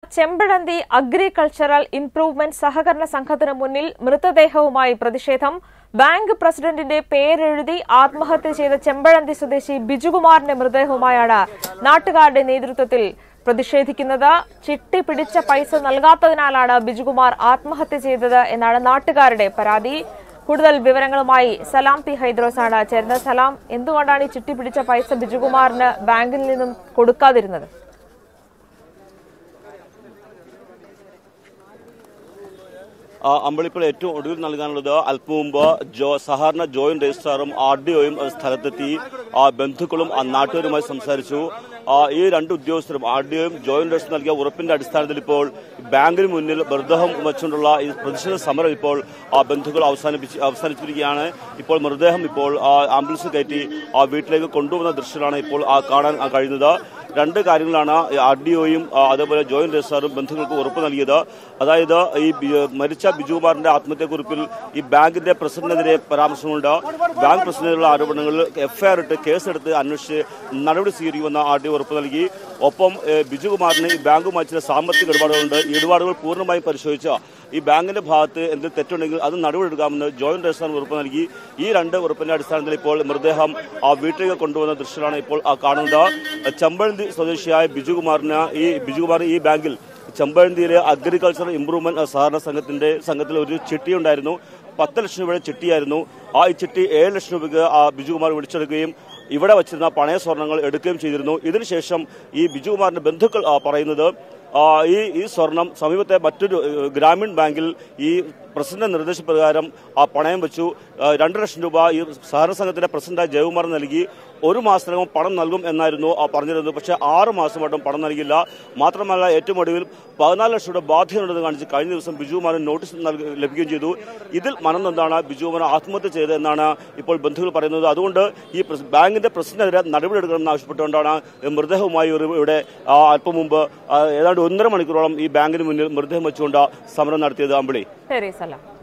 Chempazhanthi agricultural improvement സഹകരണ സംഘത്തിന് മുന്നിൽ മൃതദേഹവുമായി പ്രതിഷേധം ബാങ്ക് പ്രസിഡന്റിന്റെ പേരെഴുതി ആത്മഹത്യ ചെയ്ത ചെമ്പഴന്തി സ്വദേശി ബിജുകുമാറിന്റെ മൃതദേഹവുമായാണ് നാട്ടുകാരുടെ നേതൃത്വത്തിൽ പ്രതിഷേധിക്കുന്നത് ചിട്ടി പിടിച്ച പൈസ നൽകാത്തതിനാലാണ് ബിജുകുമാർ ആത്മഹത്യ ചെയ്തത് എന്നാണ് നാട്ടുകാരുടെ പരാതി കൂടുതൽ വിവരങ്ങളുമായി സലാം പി ഹൈദ്രോസ് ആണ് ചേർന്നത് സലാം എന്തുകൊണ്ടാണ് ഈ ചിട്ടി പിടിച്ച പൈസ ബിജുകുമാറിന് ബാങ്കിൽ നിന്നും കൊടുക്കാതിരുന്നത് ആ, അമ്പളിപ്പോൾ ഏറ്റവും ഒടുവിൽ നൽകാനുള്ളത് അല്പം മുമ്പ് ജോ സഹകരണ ജോയിന്റ് രജിസ്ട്രാറും ആർ ഡി ഒയും സ്ഥലത്തെത്തി ആ, ബന്ധുക്കളും ആ, നാട്ടുകാരുമായി സംസാരിച്ചു ആ, ഈ രണ്ട് ഉദ്യോഗസ്ഥരും ആർ ഡി ഒയും ജോയിന്റ് രജിസ്റ്റർ നൽകിയ ഉറപ്പിന്റെ അടിസ്ഥാനത്തിൽ ഇപ്പോൾ ബാങ്കിന് മുന്നിൽ മൃതദേഹം വെച്ചുകൊണ്ടുള്ള ഈ പ്രതിഷേധ സമരം ഇപ്പോൾ ആ, ബന്ധുക്കൾ അവസാനിപ്പിച്ച് അവസാനിച്ചിരിക്കുകയാണ് ഇപ്പോൾ മൃതദേഹം ഇപ്പോൾ ആ, ആംബുലൻസ് കയറ്റി ആ, വീട്ടിലേക്ക് കൊണ്ടുപോകുന്ന ദൃശ്യമാണ് ഇപ്പോൾ ആ, കാണാൻ ആ, കഴിയുന്നത് രണ്ട് കാര്യങ്ങളാണ് ആർ ഡി ഒയും അതേപോലെ ജോയിന്റ് രജിസ്ട്രാറും ബന്ധുക്കൾക്ക് ഉറപ്പ് നൽകിയത് അതായത് ഈ ബി- മരിച്ച ബിജുകുമാറിന്റെ ആത്മഹത്യക്കുറിപ്പിൽ ഈ ബാങ്കിന്റെ പ്രസിഡന്റിനെതിരെ പരാമർശമുണ്ട് ബാങ്ക് പ്രസിഡന്റിനുള്ള ആരോപണങ്ങളിൽ എഫ്ഐആർ ഇട്ട് കേസെടുത്ത് അന്വേഷിച്ച് നടപടി സ്വീകരിക്കുമെന്ന് ആർ ഡി ഒ ഉറപ്പ് നൽകി ഒപ്പം ഏഹ്, ബിജുകുമാറിന് ഈ ബാങ്കുമായി ചില സാമ്പത്തിക ഇടപാടുകളുണ്ട് ഈ ഇടപാടുകൾ പൂർണ്ണമായും പരിശോധിച്ച ഈ ബാങ്കിന്റെ ഭാഗത്ത് എന്തെങ്കിലും തെറ്റുണ്ടെങ്കിൽ അത് നടപടിയെടുക്കാമെന്ന് ജോയിന്റ് രജിസ്ട്രാർ ഉറപ്പ് നൽകി ഈ രണ്ട് ഉറപ്പിന്റെ അടിസ്ഥാനത്തിൽ ഇപ്പോൾ മൃതദേഹം ആ വീട്ടിലേക്ക് കൊണ്ടുവന്ന ദൃശ്യമാണ് ഇപ്പോൾ ആ കാണുന്നത് ചെമ്പഴന്തി സ്വദേശിയായ ബിജുകുമാറിന് ഈ ബിജുകുമാർ ഈ ബാങ്കിൽ ചെമ്പഴന്തിയിലെ അഗ്രികൾച്ചർ ഇംപ്രൂവ്മെന്റ് സഹകരണ സംഘത്തിന്റെ സംഘത്തിൽ ഒരു ചിട്ടി ഉണ്ടായിരുന്നു പത്ത് ലക്ഷം രൂപയുടെ ചിട്ടിയായിരുന്നു ആ ഈ ചിട്ടി ഏഴ് ലക്ഷം രൂപയ്ക്ക് ആ ബിജുകുമാർ വിളിച്ചെടുക്കുകയും ഇവിടെ വച്ചിരുന്ന പണയ സ്വർണ്ണങ്ങൾ എടുക്കുകയും ചെയ്തിരുന്നു ഇതിനുശേഷം ഈ ബിജുകുമാറിന്റെ ബന്ധുക്കൾ ആ, പറയുന്നത് ആ, ഈ ഈ സ്വർണം സമീപത്തെ മറ്റൊരു ഏഹ്, ഗ്രാമീൺ ബാങ്കിൽ ഈ പ്രസിഡന്റ് നിർദ്ദേശപ്രകാരം ആ പണയം വെച്ചു ആ, രണ്ട് ലക്ഷം രൂപ ഈ സഹകരണ സംഘത്തിന്റെ പ്രസിഡന്റായ ജയകുമാർ നൽകി ഒരു മാസത്തിനകം പണം നൽകും എന്നായിരുന്നു ആ പറഞ്ഞിരുന്നത് പക്ഷേ ആറ് മാസമായിട്ടും പണം നൽകില്ല മാത്രമല്ല ഏറ്റവും ഒടുവിൽ പതിനാല് ലക്ഷം രൂപ ബാധ്യതയുണ്ടെന്ന് കാണിച്ച് കഴിഞ്ഞ ദിവസം ബിജുകുമാറിന് നോട്ടീസ് നൽകി ലഭിക്കുകയും ചെയ്തു ഇതിൽ മനം നൊന്താണ് ബിജുകുമാർ ആത്മഹത്യ ചെയ്തതെന്നാണ് ഇപ്പോൾ ബന്ധുക്കൾ പറയുന്നത് അതുകൊണ്ട് ഈ പ്രസ്- ബാങ്കിന്റെ പ്രസിഡന്റിനെതിരെ നടപടിയെടുക്കണമെന്ന് ആവശ്യപ്പെട്ടുകൊണ്ടാണ് മൃതദേഹവുമായി ഒരു ഇവിടെ ആ, അല്പം മുമ്പ് ആ, ഏതാണ്ട് ഒന്നര മണിക്കൂറോളം ഈ ബാങ്കിന് മുന്നിൽ മൃതദേഹം വെച്ചുകൊണ്ട് സമരം നടത്തിയത് അമ്പിളി ശരി സലാം